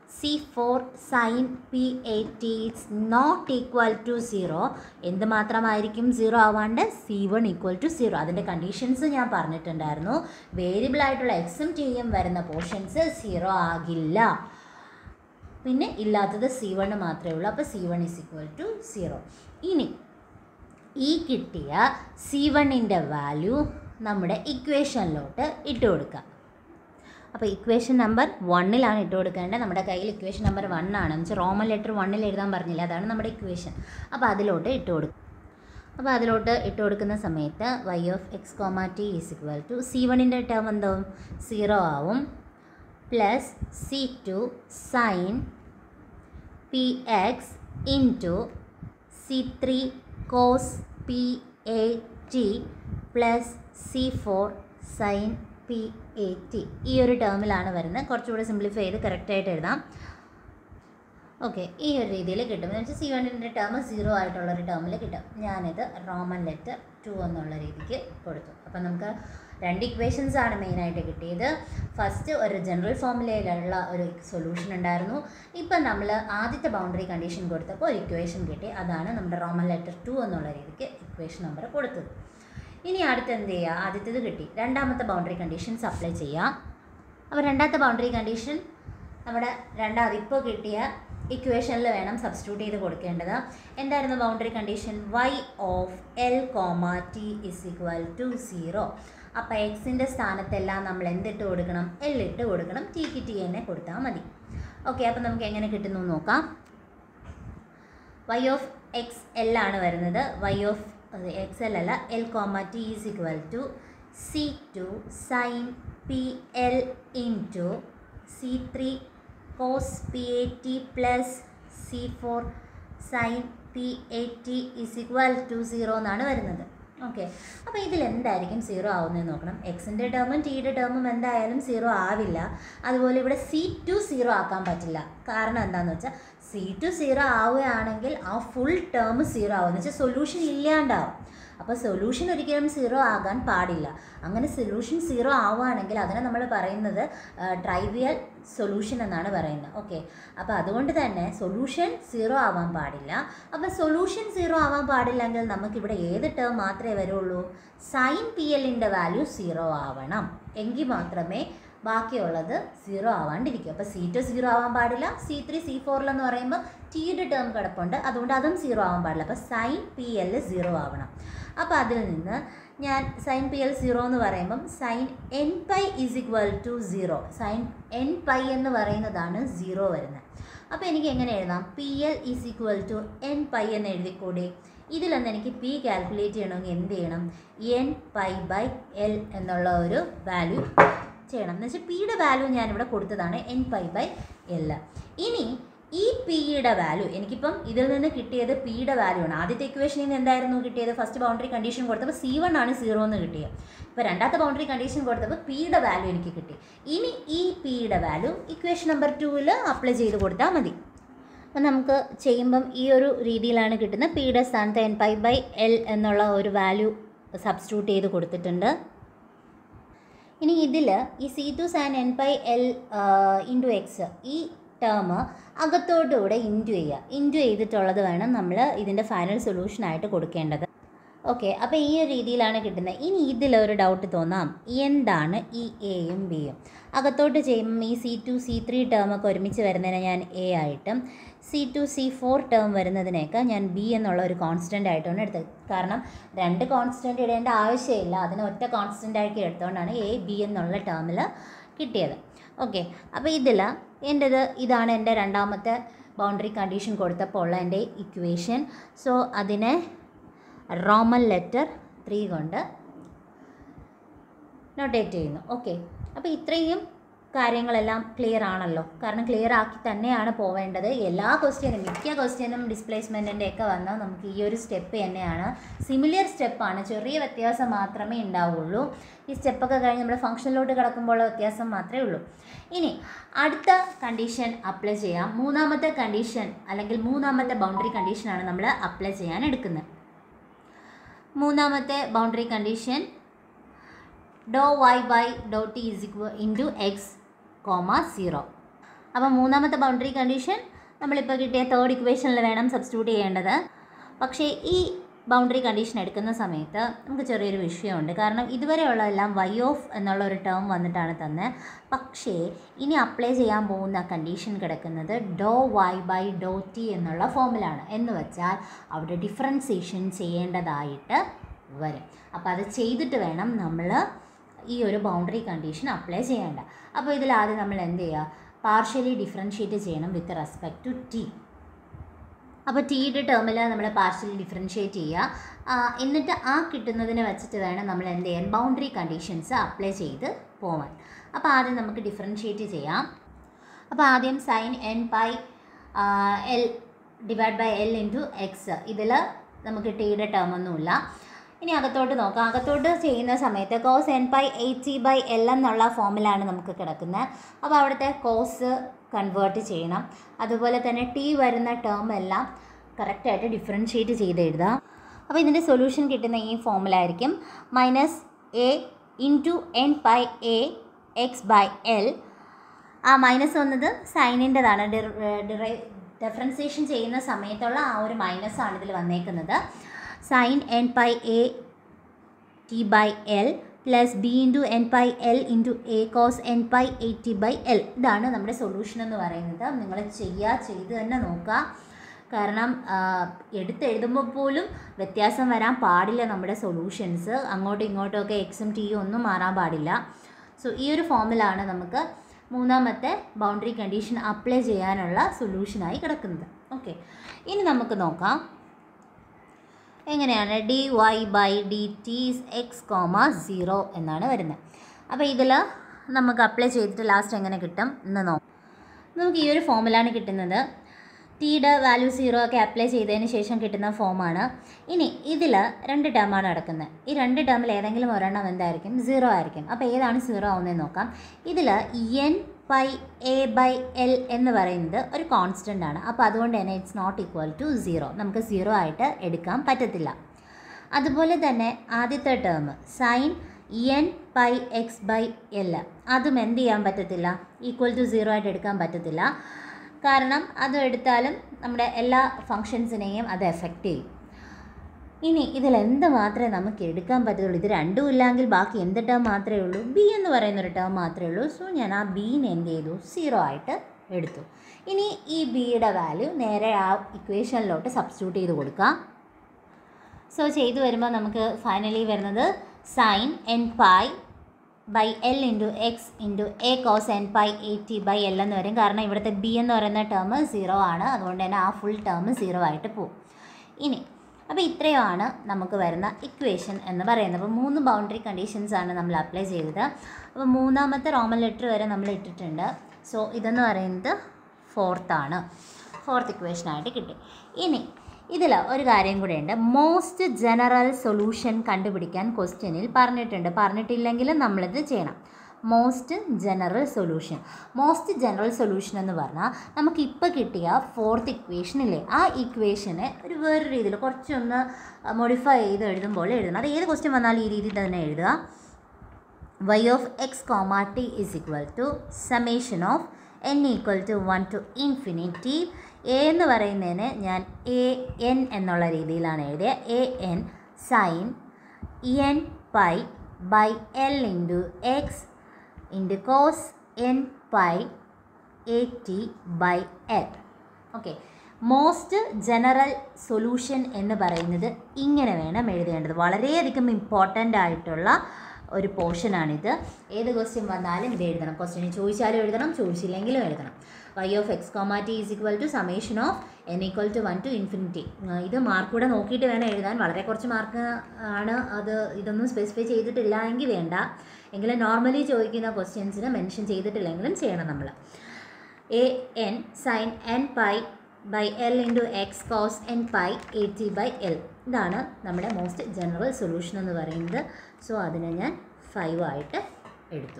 C four sine P A T it's not equal to zero എന്ത് മാത്രമായിരിക്കും സീറോ ആവാണ്ട് C one equal to zero അതിൻ്റെ കണ്ടീഷൻസ് ഞാൻ പറഞ്ഞിട്ടുണ്ടായിരുന്നു വേരിയബിൾ ആയിട്ടുള്ള എക്സും ടിയും വരുന്ന പോർഷൻസ് സീറോ ആകില്ല പിന്നെ ഇല്ലാത്തത് സി വൺ മാത്രമേ ഉള്ളൂ അപ്പോൾ C one is equal to zero ഇനി ഈ കിട്ടിയ സി വണ്ണിൻ്റെ വാല്യൂ നമ്മുടെ ഇക്വേഷനിലോട്ട് ഇട്ട് കൊടുക്കുക അപ്പോൾ ഇക്വേഷൻ നമ്പർ വണ്ണിലാണ് ഇട്ട് കൊടുക്കേണ്ടത് നമ്മുടെ കയ്യിൽ ഇക്വേഷൻ നമ്പർ വൺ ആണ് എന്ന് വെച്ചാൽ റോമൻ ലെറ്റർ വണ്ണിൽ എഴുതാൻ പറഞ്ഞില്ല അതാണ് നമ്മുടെ ഇക്വേഷൻ അപ്പോൾ അതിലോട്ട് ഇട്ട് കൊടുക്കും അപ്പോൾ അതിലോട്ട് ഇട്ട് കൊടുക്കുന്ന സമയത്ത് Y of X comma T is equal to C വണ്ണിൻ്റെ ടേം എന്താവും സീറോ ആവും plus C two sine P X into C three cos P A T plus C four sine P A T ഈ ഒരു ടേമിലാണ് വരുന്നത് കുറച്ചുകൂടി simplify ചെയ്ത് കറക്റ്റായിട്ട് എഴുതാം ഓക്കെ ഈ ഒരു രീതിയിൽ കിട്ടും എന്ന് വെച്ചാൽ സി വണ്ണിൻ്റെ ടേം സീറോ ആയിട്ടുള്ളൊരു ടേമിൽ കിട്ടും ഞാനിത് റോമൻ ലെറ്റർ ടു എന്നുള്ള രീതിക്ക് കൊടുത്തു അപ്പം നമുക്ക് രണ്ട് ഇക്വേഷൻസ് ആണ് മെയിനായിട്ട് കിട്ടിയത് ഫസ്റ്റ് ഒരു ജനറൽ ഫോമുലയിലുള്ള ഒരു സൊല്യൂഷൻ ഉണ്ടായിരുന്നു ഇപ്പം നമ്മൾ ആദ്യത്തെ ബൗണ്ടറി കണ്ടീഷൻ കൊടുത്തപ്പോൾ ഒരു ഇക്വേഷൻ കിട്ടി അതാണ് നമ്മുടെ റോമൻ ലെറ്റർ ടു എന്നുള്ള രീതിക്ക് ഇക്വേഷൻ നമ്പർ കൊടുത്തത് ഇനി അടുത്ത് എന്ത് ചെയ്യുക ആദ്യത്തേത് കിട്ടി രണ്ടാമത്തെ ബൗണ്ടറി കണ്ടീഷൻസ് അപ്ലൈ ചെയ്യാം അപ്പോൾ രണ്ടാമത്തെ ബൗണ്ടറി കണ്ടീഷൻ നമ്മുടെ രണ്ടാമത് ഇപ്പോൾ കിട്ടിയ ഇക്വേഷനിൽ വേണം സബ്സ്റ്റിറ്റ്യൂട്ട് ചെയ്ത് കൊടുക്കേണ്ടത് എന്തായിരുന്നു boundary condition Y of L comma T is equal to zero അപ്പോൾ എക്സിൻ്റെ സ്ഥാനത്തെല്ലാം നമ്മൾ എന്തിട്ട് കൊടുക്കണം എൽ ഇട്ട് കൊടുക്കണം ടിക്ക് ടി തന്നെ കൊടുത്താൽ മതി ഓക്കെ അപ്പോൾ നമുക്ക് എങ്ങനെ കിട്ടുന്നു എന്ന് നോക്കാം വൈ ഓഫ് എക്സ് എൽ ആണ് വരുന്നത് വൈ ഓഫ് എക്സ് എൽ അല്ല L comma T is equal to C two sine P L into C three cos P A T plus C four sine P A T is equal to zero എന്നാണ് വരുന്നത് okay അപ്പോൾ ഇതിൽ എന്തായിരിക്കും zero ആവുന്നതെന്ന് നോക്കണം എക്സിൻ്റെ ടേമും ടിയുടെ ടേമും എന്തായാലും zero ആവില്ല അതുപോലെ ഇവിടെ സി ടു സീറോ ആക്കാൻ പറ്റില്ല കാരണം എന്താണെന്ന് വെച്ചാൽ സി ടു സീറോ ആവുകയാണെങ്കിൽ ആ ഫുൾ ടേം സീറോ ആവും എന്ന് വെച്ചാൽ സൊല്യൂഷൻ ഇല്ലാണ്ടാവും അപ്പോൾ സൊല്യൂഷൻ ഒരിക്കലും സീറോ ആകാൻ പാടില്ല അങ്ങനെ സൊല്യൂഷൻ സീറോ ആവുകയാണെങ്കിൽ അതിനെ നമ്മൾ പറയുന്നത് ട്രൈവിയൽ സൊല്യൂഷൻ എന്നാണ് പറയുന്നത് ഓക്കെ അപ്പോൾ അതുകൊണ്ട് തന്നെ സൊല്യൂഷൻ സീറോ ആവാൻ പാടില്ല അപ്പോൾ സൊല്യൂഷൻ സീറോ ആവാൻ പാടില്ലെങ്കിൽ നമുക്കിവിടെ ഏത് ടേം മാത്രമേ വരുള്ളൂ സൈൻ പി എല്ലിൻ്റെ വാല്യൂ സീറോ ആവണം എങ്കിൽ മാത്രമേ ബാക്കിയുള്ളത് സീറോ ആവാണ്ടിരിക്കും അപ്പോൾ സി ടു സീറോ ആവാൻ പാടില്ല സി ത്രീ സി ഫോറിലെന്ന് പറയുമ്പോൾ ടിയുടെ ടേം കിടപ്പുണ്ട് അതുകൊണ്ട് അതും സീറോ ആവാൻ പാടില്ല അപ്പോൾ സൈൻ പി എൽ സീറോ ആവണം അപ്പോൾ അതിൽ നിന്ന് ഞാൻ സൈൻ പി എൽ സീറോ എന്ന് പറയുമ്പം sine N pi is equal to zero sine N pi എന്ന് പറയുന്നതാണ് സീറോ വരുന്നത് അപ്പോൾ എനിക്ക് എങ്ങനെ എഴുതാം P L is equal to N pi എന്ന് എഴുതിക്കൂടെ ഇതിലൊന്ന് എനിക്ക് പി കാൽക്കുലേറ്റ് ചെയ്യണമെങ്കിൽ എന്ത് ചെയ്യണം എൻ പൈ ബൈ എൽ എന്നുള്ള ഒരു വാല്യൂ ചെയ്യണം എന്ന് വെച്ചാൽ പിയുടെ വാല്യൂ ഞാനിവിടെ കൊടുത്തതാണ് എൻ പൈ ബൈ എൽ ഇനി ഈ പിയുടെ വാല്യൂ എനിക്കിപ്പം ഇതിൽ നിന്ന് കിട്ടിയത് പിയുടെ വാല്യൂ ആണ് ആദ്യത്തെ ഇക്വേഷനിൽ നിന്ന് എന്തായിരുന്നു കിട്ടിയത് ഫസ്റ്റ് ബൗണ്ടറി കണ്ടീഷൻ കൊടുത്തപ്പോൾ സി വൺ ആണ് സീറോ എന്ന് കിട്ടിയത് ഇപ്പോൾ രണ്ടാമത്തെ ബൗണ്ടറി കണ്ടീഷൻ കൊടുത്തപ്പോൾ പിയുടെ വാല്യൂ എനിക്ക് കിട്ടി ഇനി ഈ പിയുടെ വാല്യൂ ഇക്വേഷൻ നമ്പർ ടൂവിൽ അപ്ലൈ ചെയ്ത് കൊടുത്താൽ മതി അപ്പം നമുക്ക് ചെയ്യുമ്പം ഈ ഒരു രീതിയിലാണ് കിട്ടുന്നത് പിയുടെ സ്ഥാനത്ത് എൻ പൈ ബൈ എൽ എന്നുള്ള ഒരു വാല്യൂ സബ്സ്റ്റിറ്റ്യൂട്ട് ചെയ്ത് കൊടുത്തിട്ടുണ്ട് ഇനി ഇതിൽ ഈ C two sine N pi L into X ഈ ടേം അകത്തോട്ടുകൂടെ ഇൻറ്റു ചെയ്യുക ഇൻറ്റു ചെയ്തിട്ടുള്ളത് വേണം നമ്മൾ ഇതിൻ്റെ ഫൈനൽ സൊല്യൂഷനായിട്ട് കൊടുക്കേണ്ടത് ഓക്കെ അപ്പോൾ ഈ ഒരു രീതിയിലാണ് കിട്ടുന്നത് ഇനി ഇതിലൊരു ഡൗട്ട് തോന്നാം എന്താണ് ഈ എയും ബിയും അകത്തോട്ട് ചെയ്യുമ്പം ഈ സി ടു സി ത്രീ ടേമൊക്കെ ഒരുമിച്ച് വരുന്നതിനെ ഞാൻ എ ആയിട്ടും C two C four term വരുന്നതിനേക്ക് ഞാൻ ബി എന്നുള്ള ഒരു കോൺസ്റ്റൻ്റ് ആയിട്ടാണ് എടുത്തത് കാരണം രണ്ട് കോൺസ്റ്റൻ്റ് ഇടേണ്ട ആവശ്യമില്ല അതിനെ ഒറ്റ കോൺസ്റ്റൻ്റ് ആക്കി എടുത്തുകൊണ്ടാണ് എ ബി എന്നുള്ള ടേമിൽ കിട്ടിയത് ഓക്കെ അപ്പോൾ ഇതിൽ എൻ്റെത് ഇതാണ് എൻ്റെ രണ്ടാമത്തെ ബൗണ്ടറി കണ്ടീഷൻ കൊടുത്തപ്പോൾ ഉള്ള എൻ്റെ ഇക്വേഷൻ സോ അതിനെ റോമൻ ലെറ്റർ ത്രീ കൊണ്ട് നോട്ടേറ്റ് ചെയ്യുന്നു ഓക്കെ അപ്പോൾ ഇത്രയും കാര്യങ്ങളെല്ലാം ക്ലിയർ ആണല്ലോ കാരണം ക്ലിയർ ആക്കി തന്നെയാണ് പോവേണ്ടത് എല്ലാ ക്വസ്റ്റ്യനും മിക്ക ക്വസ്റ്റ്യനും ഡിസ്പ്ലേസ്മെൻറ്റിൻ്റെ ഒക്കെ വന്നാൽ നമുക്ക് ഈ ഒരു സ്റ്റെപ്പ് തന്നെയാണ് സിമിലർ സ്റ്റെപ്പാണ് ചെറിയ വ്യത്യാസം മാത്രമേ ഉണ്ടാവുള്ളൂ ഈ സ്റ്റെപ്പൊക്കെ കഴിഞ്ഞ് നമ്മുടെ ഫംഗ്ഷനിലോട്ട് കിടക്കുമ്പോൾ വ്യത്യാസം മാത്രമേ ഉള്ളൂ ഇനി അടുത്ത കണ്ടീഷൻ അപ്ലൈ ചെയ്യാം മൂന്നാമത്തെ കണ്ടീഷൻ അല്ലെങ്കിൽ മൂന്നാമത്തെ ബൗണ്ടറി കണ്ടീഷനാണ് നമ്മൾ അപ്ലൈ ചെയ്യാൻ എടുക്കുന്നത് മൂന്നാമത്തെ boundary condition doh Y by doh T is equal into X comma zero അപ്പോൾ മൂന്നാമത്തെ ബൗണ്ടറി കണ്ടീഷൻ നമ്മളിപ്പോൾ കിട്ടിയ തേർഡ് ഇക്വേഷനിൽ വേണം സബ്സ്റ്റിറ്റ്യൂട്ട് ചെയ്യേണ്ടത് പക്ഷേ ഈ ബൗണ്ടറി കണ്ടീഷൻ എടുക്കുന്ന സമയത്ത് നമുക്ക് ചെറിയൊരു വിഷയമുണ്ട് കാരണം ഇതുവരെയുള്ളതെല്ലാം വൈ ഓഫ് എന്നുള്ള ഒരു ടേം വന്നിട്ടാണ് തന്നെ പക്ഷേ ഇനി അപ്ലൈ ചെയ്യാൻ പോകുന്ന കണ്ടീഷൻ കിടക്കുന്നത് doh Y by doh T എന്നുള്ള ഫോമിലാണ് എന്ന് വെച്ചാൽ അവിടെ ഡിഫറൻസിയേഷൻ ചെയ്യേണ്ടതായിട്ട് വരും അപ്പോൾ അത് ചെയ്തിട്ട് വേണം നമ്മൾ ഈ ഒരു ബൗണ്ടറി കണ്ടീഷൻ അപ്ലൈ ചെയ്യേണ്ട അപ്പോൾ ഇതിൽ ആദ്യം നമ്മൾ എന്ത് ചെയ്യുക പാർഷ്യലി ഡിഫറൻഷ്യേറ്റ് ചെയ്യണം വിത്ത് റെസ്പെക്ട് ടു ടി അപ്പോൾ ടീയുടെ ടേമിൽ നമ്മൾ പാർഷ്യലി ഡിഫറൻഷ്യേറ്റ് ചെയ്യുക ആ, എന്നിട്ട് ആ കിട്ടുന്നതിനെ വെച്ചിട്ട് വേണം നമ്മൾ എന്ത് ചെയ്യാൻ ബൗണ്ടറി കണ്ടീഷൻസ് അപ്ലൈ ചെയ്ത് പോവാൻ അപ്പോൾ ആദ്യം നമുക്ക് ഡിഫറൻഷ്യേറ്റ് ചെയ്യാം അപ്പോൾ ആദ്യം sine N pi L divide by L into X ഇതിൽ നമുക്ക് ടീയുടെ ടേം ഒന്നുമില്ല ഇനി അകത്തോട്ട് നോക്കാം അകത്തോട്ട് ചെയ്യുന്ന സമയത്ത് cos N pi eight T by L എന്നുള്ള ഫോമിലാണ് നമുക്ക് കിടക്കുന്നത് അപ്പോൾ അവിടുത്തെ കോസ് കൺവേർട്ട് ചെയ്യണം അതുപോലെ തന്നെ ടി വരുന്ന ടേം എല്ലാം കറക്റ്റായിട്ട് ഡിഫറൻഷ്യേറ്റ് ചെയ്ത് എഴുതാം അപ്പോൾ ഇതിൻ്റെ സൊല്യൂഷൻ കിട്ടുന്ന ഈ ഫോമിലായിരിക്കും minus A into N pi A X by L ആ മൈനസ് വന്നത് സൈനിൻ്റെതാണ് ഡിറൈ ഡിഫറൻസിയേഷൻ ചെയ്യുന്ന സമയത്തുള്ള ആ ഒരു മൈനസ് ആണ് ഇതിൽ വന്നേക്കുന്നത് sine N pi A T by L plus B into N pi L into A cos N pi A T by L ഇതാണ് നമ്മുടെ സൊല്യൂഷൻ എന്ന് പറയുന്നത് നിങ്ങൾ ചെയ്യുക ചെയ്ത് തന്നെ നോക്കുക കാരണം ആ, എടുത്തെഴുതുമ്പോൾ പോലും വ്യത്യാസം വരാൻ പാടില്ല നമ്മുടെ സൊല്യൂഷൻസ് അങ്ങോട്ടും ഇങ്ങോട്ടും ഒക്കെ എക്സും ടിയും ഒന്നും മാറാൻ പാടില്ല സോ ഈ ഒരു ഫോമിലാണ് നമുക്ക് മൂന്നാമത്തെ ബൗണ്ടറി കണ്ടീഷൻ അപ്ലൈ ചെയ്യാനുള്ള സൊല്യൂഷനായി കിടക്കുന്നത് ഓക്കെ ഇനി നമുക്ക് നോക്കാം എങ്ങനെയാണ് D Y by D T X comma zero എന്നാണ് വരുന്നത് അപ്പോൾ ഇതിൽ നമുക്ക് അപ്ലൈ ചെയ്തിട്ട് ലാസ്റ്റ് എങ്ങനെ കിട്ടും എന്ന് നോക്കാം നമുക്ക് ഈ ഒരു ഫോമിലാണ് കിട്ടുന്നത് ടിയുടെ വാല്യൂ സീറോ ഒക്കെ അപ്ലൈ ചെയ്തതിന് ശേഷം കിട്ടുന്ന ഫോമാണ് ഇനി ഇതിൽ രണ്ട് ടേമാണ് കിടക്കുന്നത് ഈ രണ്ട് ടേമിൽ ഏതെങ്കിലും ഒരെണ്ണം എന്തായിരിക്കും സീറോ ആയിരിക്കും അപ്പോൾ ഏതാണ് സീറോ ആവുന്നതെന്ന് നോക്കാം ഇതിൽ n pi a by l എന്ന് പറയുന്നത് ഒരു കോൺസ്റ്റൻ്റ് ആണ് അപ്പോൾ അതുകൊണ്ട് തന്നെ it's not equal to zero നമുക്ക് സീറോ ആയിട്ട് എടുക്കാൻ പറ്റത്തില്ല അതുപോലെ തന്നെ ആദ്യത്തെ term sine N pi x by l അതും എന്ത് ചെയ്യാൻ പറ്റത്തില്ല ഈക്വൽ ടു സീറോ ആയിട്ട് എടുക്കാൻ പറ്റത്തില്ല കാരണം അത് എടുത്താലും നമ്മുടെ എല്ലാ ഫങ്ഷൻസിനെയും അത് എഫക്റ്റ് ചെയ്യും ഇനി ഇതിൽ എന്ത് മാത്രമേ നമുക്ക് എടുക്കാൻ പറ്റുള്ളൂ ഇത് രണ്ടും ഇല്ലെങ്കിൽ ബാക്കി എന്ത് ടേം മാത്രമേ ഉള്ളൂ ബി എന്ന് പറയുന്ന ഒരു ടേം മാത്രമേ ഉള്ളൂ സോ ഞാൻ ആ ബീനെ എന്ത് ചെയ്തു സീറോ ആയിട്ട് എടുത്തു ഇനി ഈ ബിയുടെ വാല്യൂ നേരെ ആ ഇക്വേഷനിലോട്ട് സബ്സ്റ്റിറ്റ്യൂട്ട് ചെയ്ത് കൊടുക്കാം സോ ചെയ്തു വരുമ്പോൾ നമുക്ക് ഫൈനലി വരുന്നത് sine N pi by L into x into A cos N pi A T by l എന്ന് വരും കാരണം ഇവിടുത്തെ ബി എന്ന് പറയുന്ന ടേം സീറോ ആണ് അതുകൊണ്ട് തന്നെ ആ ഫുൾ ടേം സീറോ ആയിട്ട് പോകും ഇനി അപ്പോൾ ഇത്രയുമാണ് നമുക്ക് വരുന്ന ഇക്വേഷൻ എന്ന് പറയുന്നത് അപ്പോൾ മൂന്ന് ബൗണ്ടറി കണ്ടീഷൻസ് ആണ് നമ്മൾ അപ്ലൈ ചെയ്തത് അപ്പോൾ മൂന്നാമത്തെ റോമൻ ലെറ്റർ വരെ നമ്മൾ ഇട്ടിട്ടുണ്ട് സോ ഇതെന്ന് പറയുന്നത് ഫോർത്താണ് ഫോർത്ത് ഇക്വേഷനായിട്ട് കിട്ടി ഇനി ഇതിൽ ഒരു കാര്യം കൂടെ ഉണ്ട് മോസ്റ്റ് ജനറൽ സൊല്യൂഷൻ കണ്ടുപിടിക്കാൻ ക്വസ്റ്റ്യനിൽ പറഞ്ഞിട്ടുണ്ട് പറഞ്ഞിട്ടില്ലെങ്കിലും നമ്മളിത് ചെയ്യണം most general solution most general solution എന്ന് പറഞ്ഞാൽ നമുക്ക് ഇപ്പോൾ കിട്ടിയ ഫോർത്ത് ഇക്വേഷൻ ഇല്ലേ ആ ഇക്വേഷനെ ഒരു വേറെ രീതിയിൽ കുറച്ചൊന്ന് മോഡിഫൈ ചെയ്ത് എഴുതുമ്പോൾ എഴുതണം അത് ഏത് ക്വസ്റ്റ്യൻ വന്നാലും ഈ രീതിയിൽ തന്നെ എഴുതുക y of x comma t is equal to summation of n equal to 1 to infinity a എന്ന് പറയുന്നതിന് ഞാൻ എ എൻ എന്നുള്ള രീതിയിലാണ് എഴുതിയ a n sine N pi by L into x into cos N pi A T by l okay most general solution എന്ന് പറയുന്നത് ഇങ്ങനെ വേണം എഴുതേണ്ടത് വളരെയധികം ഇമ്പോർട്ടൻ്റ് ആയിട്ടുള്ള ഒരു പോർഷനാണിത് ഏത് ക്വസ്റ്റ്യൻ വന്നാലും ഇത് എഴുതണം ക്വസ്റ്റ്യൻ ചോദിച്ചാലും എഴുതണം ചോദിച്ചില്ലെങ്കിലും എഴുതണം y of x comma t is equal to summation of n equal to one to infinity ഇത് മാർക്ക് കൂടെ നോക്കിയിട്ട് വേണം എഴുതാൻ വളരെ കുറച്ച് മാർക്ക് ആണ് അത് ഇതൊന്നും സ്പെസിഫൈ ചെയ്തിട്ടില്ല എങ്കിൽ വേണ്ട എങ്കിലും നോർമലി ചോദിക്കുന്ന ക്വസ്റ്റ്യൻസിന് മെൻഷൻ ചെയ്തിട്ടില്ലെങ്കിലും ചെയ്യണം നമ്മൾ a n sine N pi by L into x cos N pi A T by L ഇതാണ് നമ്മുടെ മോസ്റ്റ് ജനറൽ സൊല്യൂഷൻ എന്ന് പറയുന്നത് സോ അതിനെ ഞാൻ ഫൈവ് ആയിട്ട് എടുത്തു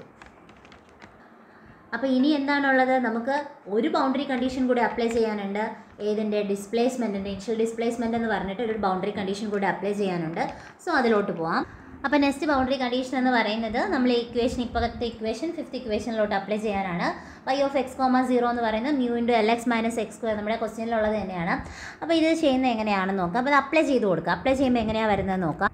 അപ്പോൾ ഇനി എന്താണുള്ളത് നമുക്ക് ഒരു ബൗണ്ടറി കണ്ടീഷൻ കൂടി അപ്ലൈ ചെയ്യാനുണ്ട് ഏതിൻ്റെ ഡിസ്പ്ലേസ്മെൻറ്റിൻ്റെ ഇനിഷ്യൽ ഡിസ്പ്ലേസ്മെൻ്റ് എന്ന് പറഞ്ഞിട്ട് ഒരു ബൗണ്ടറി കണ്ടീഷൻ കൂടി അപ്ലൈ ചെയ്യാനുണ്ട് സോ അതിലോട്ട് പോവാം അപ്പോൾ നെക്സ്റ്റ് ബൗണ്ടറി കണ്ടീഷൻ എന്ന് പറയുന്നത് നമ്മൾ ഇക്വേഷൻ ഇപ്പോഴത്തെ ഇക്വേഷൻ ഫിഫ്ത്ത് ഇക്വേഷനിലോട്ട് അപ്ലൈ ചെയ്യാനാണ് y of X comma zero എന്ന് പറയുന്നത് mu into l X minus X square നമ്മുടെ ക്വസ്റ്റ്യനിലുള്ളത് തന്നെയാണ് അപ്പോൾ ഇത് ചെയ്യുന്നത് എങ്ങനെയാണെന്ന് നോക്കാം അപ്പോൾ അത് അപ്ലൈ ചെയ്ത് കൊടുക്കുക അപ്ലൈ ചെയ്യുമ്പോൾ എങ്ങനെയാണ് വരുന്നത് നോക്കാം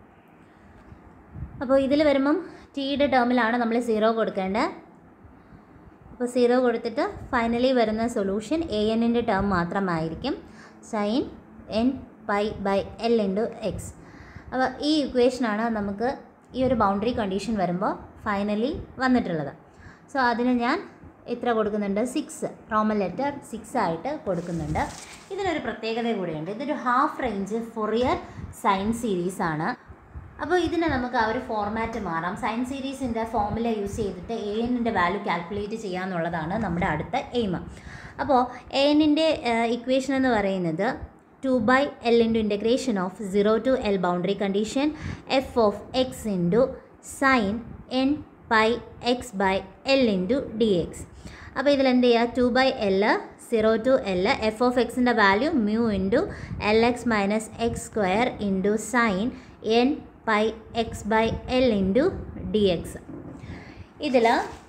അപ്പോൾ ഇതിൽ വരുമ്പം ടിയുടെ ടേമിലാണ് നമ്മൾ സീറോ കൊടുക്കേണ്ടത് അപ്പോൾ സീറോ കൊടുത്തിട്ട് ഫൈനലി വരുന്ന സൊല്യൂഷൻ എ എന്നിൻ്റെ ടേം മാത്രമായിരിക്കും sine N pi by L into x അപ്പോൾ ഈ ഇക്വേഷനാണ് നമുക്ക് ഈ ഒരു ബൗണ്ടറി കണ്ടീഷൻ വരുമ്പോൾ ഫൈനലി വന്നിട്ടുള്ളത് സോ അതിന് ഞാൻ എത്ര കൊടുക്കുന്നുണ്ട് സിക്സ് റോമൻ ലെറ്റർ സിക്സ് ആയിട്ട് കൊടുക്കുന്നുണ്ട് ഇതിനൊരു പ്രത്യേകത കൂടിയുണ്ട് ഇതൊരു half range Fourier sine series ആണ് അപ്പോൾ ഇതിനെ നമുക്ക് ആ ഒരു ഫോർമാറ്റ് മാറാം സൈൻ സീരീസിൻ്റെ ഫോമുല യൂസ് ചെയ്തിട്ട് എ എന്നിൻ്റെ വാല്യൂ കാൽക്കുലേറ്റ് ചെയ്യാന്നുള്ളതാണ് നമ്മുടെ അടുത്ത എയിം അപ്പോൾ എ എന്നിൻ്റെ ഇക്വേഷൻ എന്ന് പറയുന്നത് two by L into integration of zero to l boundary condition f of x into sine N pi x by L into d x അപ്പോൾ ഇതിൽ എന്ത് ചെയ്യുക two by l zero to L F of എക്സിൻ്റെ value mu into l X minus X square into sine N pi x by L into d x ഇതിൽ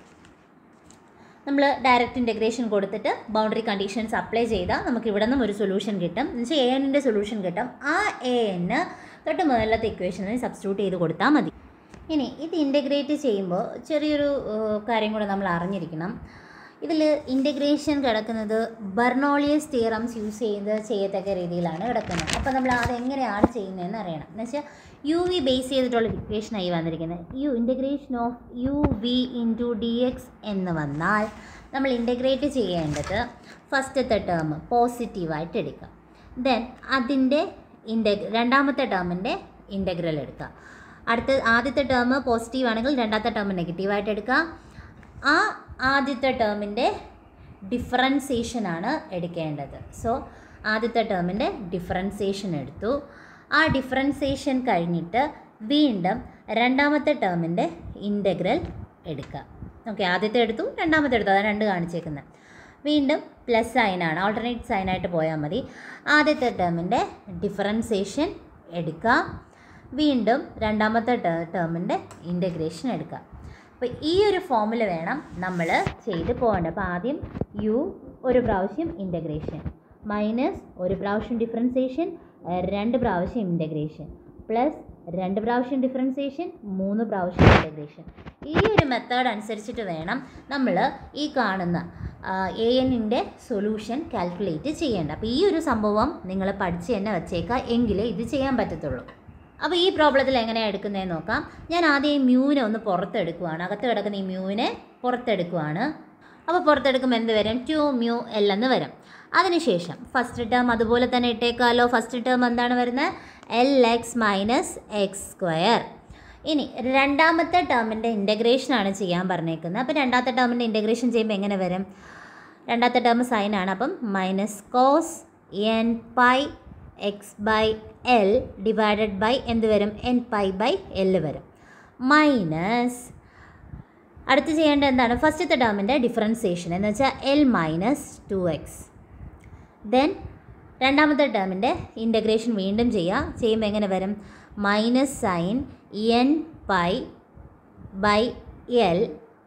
നമ്മൾ direct integration കൊടുത്തിട്ട് boundary conditions apply ചെയ്താൽ നമുക്ക് ഇവിടെ നിന്നും ഒരു solution കിട്ടും എന്ന് വെച്ചാൽ എ എന്നിൻ്റെ സൊല്യൂഷൻ കിട്ടും ആ എ എന്ന് തൊട്ട് മുതലത്തെ ഇക്വേഷനിൽ സബ്സ്റ്റിറ്റ്യൂട്ട് ചെയ്ത് കൊടുത്താൽ മതി ഇനി ഇത് ഇൻറ്റഗ്രേറ്റ് ചെയ്യുമ്പോൾ ചെറിയൊരു ഏഹ്, കാര്യം കൂടെ നമ്മൾ അറിഞ്ഞിരിക്കണം ഇതിൽ ഇൻറ്റഗ്രേഷൻ കിടക്കുന്നത് ബെർണോളിയസ് തിയറംസ് യൂസ് ചെയ്ത് ചെയ്യത്തക്ക രീതിയിലാണ് കിടക്കുന്നത് അപ്പോൾ നമ്മൾ അതെങ്ങനെയാണ് ചെയ്യുന്നതെന്ന് അറിയണം എന്ന് വെച്ചാൽ യു വി ബേസ് ചെയ്തിട്ടുള്ള ഇക്വേഷനായി വന്നിരിക്കുന്നത് u integration of u v into d x എന്ന് വന്നാൽ നമ്മൾ ഇൻറ്റഗ്രേറ്റ് ചെയ്യേണ്ടത് ഫസ്റ്റത്തെ ടേം പോസിറ്റീവായിട്ട് എടുക്കുക ദെൻ അതിൻ്റെ ഇൻറ്റഗ് രണ്ടാമത്തെ ടേമിൻ്റെ ഇൻറ്റഗ്രൽ എടുക്കുക അടുത്ത ആദ്യത്തെ ടേം പോസിറ്റീവ് ആണെങ്കിൽ രണ്ടാമത്തെ ടേം നെഗറ്റീവായിട്ട് എടുക്കുക ആ ആദ്യത്തെ ടേമിൻ്റെ ഡിഫറൻസിയേഷനാണ് എടുക്കേണ്ടത് സോ ആദ്യത്തെ ടേമിൻ്റെ ഡിഫറൻസിയേഷൻ എടുത്തു ആ ഡിഫറൻസിയേഷൻ കഴിഞ്ഞിട്ട് വീണ്ടും രണ്ടാമത്തെ ടേമിൻ്റെ ഇൻ്റഗ്രൽ എടുക്കുക ഓക്കെ ആദ്യത്തെ എടുത്തു രണ്ടാമത്തെ എടുത്തു അതാണ് രണ്ട് കാണിച്ചേക്കുന്നത് വീണ്ടും പ്ലസ് സൈനാണ് ആൾട്ടർനേറ്റ് സൈനായിട്ട് പോയാൽ മതി ആദ്യത്തെ ടേമിൻ്റെ ഡിഫറൻസിയേഷൻ എടുക്കുക വീണ്ടും രണ്ടാമത്തെ ടേമിൻ്റെ ഇൻ്റഗ്രേഷൻ എടുക്കുക അപ്പോൾ ഈ ഒരു ഫോമുല വേണം നമ്മൾ ചെയ്ത് പോകേണ്ടത് അപ്പോൾ ആദ്യം യു ഒരു പ്രാവശ്യം ഇൻ്റഗ്രേഷൻ മൈനസ് ഒരു പ്രാവശ്യം ഡിഫറൻസിയേഷൻ രണ്ട് പ്രാവശ്യം ഇൻ്റഗ്രേഷൻ പ്ലസ് രണ്ട് പ്രാവശ്യം ഡിഫറൻസിയേഷൻ മൂന്ന് പ്രാവശ്യം ഇൻ്റഗ്രേഷൻ ഈ ഒരു മെത്തേഡ് അനുസരിച്ചിട്ട് വേണം നമ്മൾ ഈ കാണുന്ന എ എന്നിൻ്റെ സൊല്യൂഷൻ കാൽക്കുലേറ്റ് ചെയ്യേണ്ട അപ്പോൾ ഈ ഒരു സംഭവം നിങ്ങൾ പഠിച്ച് തന്നെ വച്ചേക്കുക എങ്കിലേ ഇത് ചെയ്യാൻ പറ്റത്തുള്ളൂ അപ്പോൾ ഈ പ്രോബ്ലത്തിൽ എങ്ങനെയാണ് എടുക്കുന്നതെന്ന് നോക്കാം ഞാൻ ആദ്യം ഈ മ്യൂവിനെ ഒന്ന് പുറത്തെടുക്കുവാണ് അകത്ത് കിടക്കുന്ന ഈ മ്യൂവിനെ പുറത്തെടുക്കുവാണ് അപ്പോൾ പുറത്തെടുക്കുമ്പോൾ എന്ത് വരും ടു മ്യൂ എൽ എന്ന് വരും അതിനുശേഷം ഫസ്റ്റ് ടേം അതുപോലെ തന്നെ ഇട്ടേക്കാലോ ഫസ്റ്റ് ടേം എന്താണ് വരുന്നത് l X minus X square ഇനി രണ്ടാമത്തെ ടേമിൻ്റെ ഇൻ്റഗ്രേഷനാണ് ചെയ്യാൻ പറഞ്ഞേക്കുന്നത് അപ്പോൾ രണ്ടാമത്തെ ടേമിൻ്റെ ഇൻ്റഗ്രേഷൻ ചെയ്യുമ്പോൾ എങ്ങനെ വരും രണ്ടാമത്തെ ടേം സൈനാണ് അപ്പം minus cos N pi x by l divided by എന്ത് വരും എൻ പൈ ബൈ എൽ വരും മൈനസ് അടുത്ത് ചെയ്യേണ്ടത് എന്താണ് ഫസ്റ്റത്തെ ടേമിൻ്റെ ഡിഫറൻസിയേഷൻ എന്ന് വെച്ചാൽ l minus two x then രണ്ടാമത്തെ ടേമിൻ്റെ ഇൻ്റഗ്രേഷൻ വീണ്ടും ചെയ്യുക ചെയ്യുമ്പോൾ എങ്ങനെ വരും minus sine N pi by L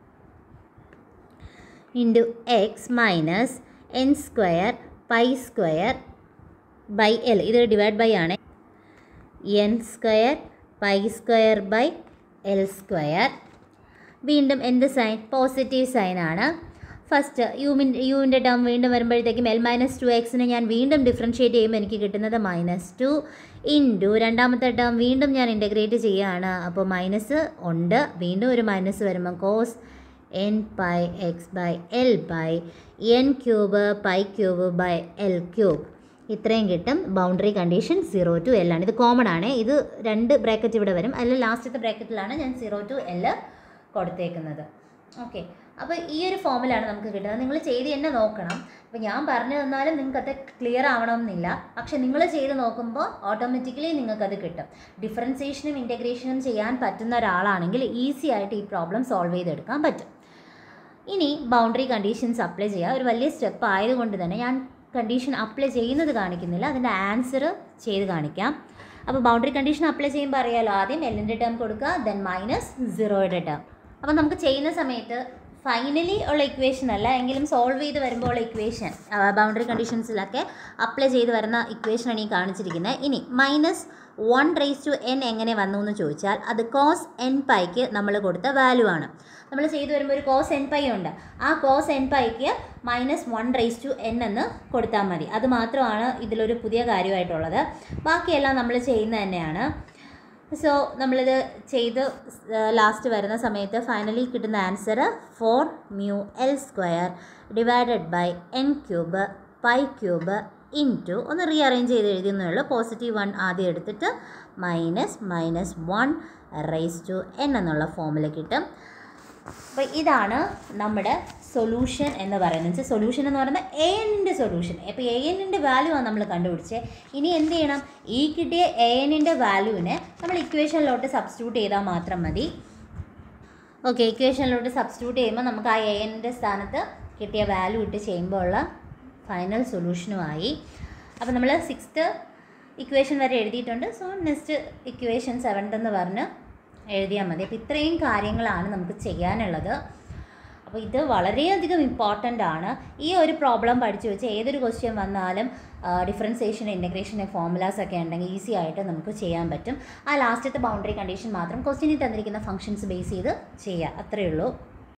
into x minus n square pi square by l ഇത് ഡിവൈഡ് ബൈ ആണ് n square pi square by l square വീണ്ടും എന്ത് സൈൻ പോസിറ്റീവ് സൈൻ ആണ് ഫസ്റ്റ് യുമിൻ യുവിൻ്റെ ടേം വീണ്ടും വരുമ്പോഴത്തേക്കും എൽ മൈനസ് ടു എക്സിനെ ഞാൻ വീണ്ടും ഡിഫറൻഷ്യേറ്റ് ചെയ്യുമ്പോൾ എനിക്ക് കിട്ടുന്നത് മൈനസ് ടു ഇൻറ്റു രണ്ടാമത്തെ ടേം വീണ്ടും ഞാൻ ഇൻ്റഗ്രേറ്റ് ചെയ്യുകയാണ് അപ്പോൾ മൈനസ് ഉണ്ട് വീണ്ടും ഒരു മൈനസ് വരുമ്പോൾ cos N pi x by l by n cube pi cube by l cube ഇത്രയും കിട്ടും boundary condition zero to l ആണ് ഇത് കോമൺ ആണ് ഇത് രണ്ട് ബ്രാക്കറ്റ് ഇവിടെ വരും അതിൽ ലാസ്റ്റത്തെ ബ്രാക്കറ്റിലാണ് ഞാൻ സീറോ ടു എൽ കൊടുത്തേക്കുന്നത് ഓക്കെ അപ്പോൾ ഈ ഒരു ഫോമിലാണ് നമുക്ക് കിട്ടുന്നത് നിങ്ങൾ ചെയ്ത് തന്നെ നോക്കണം അപ്പോൾ ഞാൻ പറഞ്ഞു തന്നാലും നിങ്ങൾക്കത് ക്ലിയർ ആവണമെന്നില്ല പക്ഷെ നിങ്ങൾ ചെയ്ത് നോക്കുമ്പോൾ ഓട്ടോമാറ്റിക്കലി നിങ്ങൾക്കത് കിട്ടും ഡിഫറൻസിയേഷനും ഇൻറ്റഗ്രേഷനും ചെയ്യാൻ പറ്റുന്ന ഒരാളാണെങ്കിൽ ഈസി ആയിട്ട് ഈ പ്രോബ്ലം സോൾവ് ചെയ്തെടുക്കാൻ പറ്റും ഇനി ബൗണ്ടറി കണ്ടീഷൻസ് അപ്ലൈ ചെയ്യുക ഒരു വലിയ സ്റ്റെപ്പ് ആയതുകൊണ്ട് തന്നെ ഞാൻ കണ്ടീഷൻ അപ്ലൈ ചെയ്യുന്നത് കാണിക്കുന്നില്ല അതിൻ്റെ ആൻസർ ചെയ്ത് കാണിക്കാം അപ്പോൾ ബൗണ്ടറി കണ്ടീഷൻ അപ്ലൈ ചെയ്യുമ്പോൾ അറിയാലോ ആദ്യം എല്ലിൻ്റെ ടേം കൊടുക്കുക ദെൻ മൈനസ് സീറോയുടെ ടേം അപ്പോൾ നമുക്ക് ചെയ്യുന്ന സമയത്ത് ഫൈനലി ഉള്ള ഇക്വേഷൻ അല്ല എങ്കിലും സോൾവ് ചെയ്ത് വരുമ്പോൾ ഉള്ള ഇക്വേഷൻ ബൗണ്ടറി കണ്ടീഷൻസിലൊക്കെ അപ്ലൈ ചെയ്ത് വരുന്ന ഇക്വേഷനാണ് ഈ കാണിച്ചിരിക്കുന്നത് ഇനി minus one raise to n എങ്ങനെ വന്നു എന്ന് ചോദിച്ചാൽ അത് കോസ് എൻ പൈക്ക് നമ്മൾ കൊടുത്ത വാല്യൂ ആണ് നമ്മൾ ചെയ്തു വരുമ്പോൾ ഒരു കോസ് എൻ പൈ ഉണ്ട് ആ കോസ് എൻ പൈക്ക് minus one raise to n എന്ന് കൊടുത്താൽ മതി അത് മാത്രമാണ് ഇതിലൊരു പുതിയ കാര്യമായിട്ടുള്ളത് ബാക്കിയെല്ലാം നമ്മൾ ചെയ്യുന്നത് തന്നെയാണ് സോ നമ്മളിത് ചെയ്ത് ലാസ്റ്റ് വരുന്ന സമയത്ത് ഫൈനലി കിട്ടുന്ന answer four mu l square divided by n cube pi cube into ഒന്ന് റീഅറേഞ്ച് ചെയ്ത് എഴുതിയെന്നേ ഉള്ളൂ പോസിറ്റീവ് വൺ ആദ്യം എടുത്തിട്ട് minus minus one raise to n എന്നുള്ള ഫോമിൽ കിട്ടും അപ്പോൾ ഇതാണ് നമ്മുടെ സൊല്യൂഷൻ എന്ന് പറയുന്നത് വെച്ചാൽ സൊല്യൂഷൻ എന്ന് പറയുന്നത് എ എന്നിൻ്റെ സൊല്യൂഷൻ അപ്പോൾ എ എന്നിൻ്റെ വാല്യൂ ആണ് നമ്മൾ കണ്ടുപിടിച്ചത് ഇനി എന്ത് ചെയ്യണം ഈ കിട്ടിയ എ എന്നിൻ്റെ വാല്യൂവിനെ നമ്മൾ ഇക്വേഷനിലോട്ട് സബ്സ്റ്റിറ്റ്യൂട്ട് ചെയ്താൽ മാത്രം മതി ഓക്കെ ഇക്വേഷനിലോട്ട് സബ്സ്റ്റിറ്റ്യൂട്ട് ചെയ്യുമ്പോൾ നമുക്ക് ആ എ എന്നിൻ്റെ സ്ഥാനത്ത് കിട്ടിയ വാല്യൂ ഇട്ട് ചെയ്യുമ്പോൾ ഉള്ള ഫൈനൽ സൊല്യൂഷനുമായി അപ്പോൾ നമ്മൾ സിക്സ്ത്ത് ഇക്വേഷൻ വരെ എഴുതിയിട്ടുണ്ട് സോ നെക്സ്റ്റ് ഇക്വേഷൻ സെവൻത്ത് എന്ന് പറഞ്ഞ് എഴുതിയാൽ മതി അപ്പോൾ ഇത്രയും കാര്യങ്ങളാണ് നമുക്ക് ചെയ്യാനുള്ളത് അപ്പോൾ ഇത് വളരെയധികം ഇമ്പോർട്ടൻ്റ് ആണ് ഈ ഒരു പ്രോബ്ലം പഠിച്ചു വെച്ച് ഏതൊരു ക്വസ്റ്റ്യൻ വന്നാലും ഡിഫറൻസിയേഷൻ ഇൻ്റഗ്രേഷൻ ഫോർമുലാസ് ഒക്കെ ഉണ്ടെങ്കിൽ ഈസി ആയിട്ട് നമുക്ക് ചെയ്യാൻ പറ്റും ആ ലാസ്റ്റത്തെ ബൗണ്ടറി കണ്ടീഷൻ മാത്രം ക്വസ്റ്റ്യനിൽ തന്നിരിക്കുന്ന ഫംഗ്ഷൻസ് ബേസ് ചെയ്ത് ചെയ്യുക അത്രയേ ഉള്ളൂ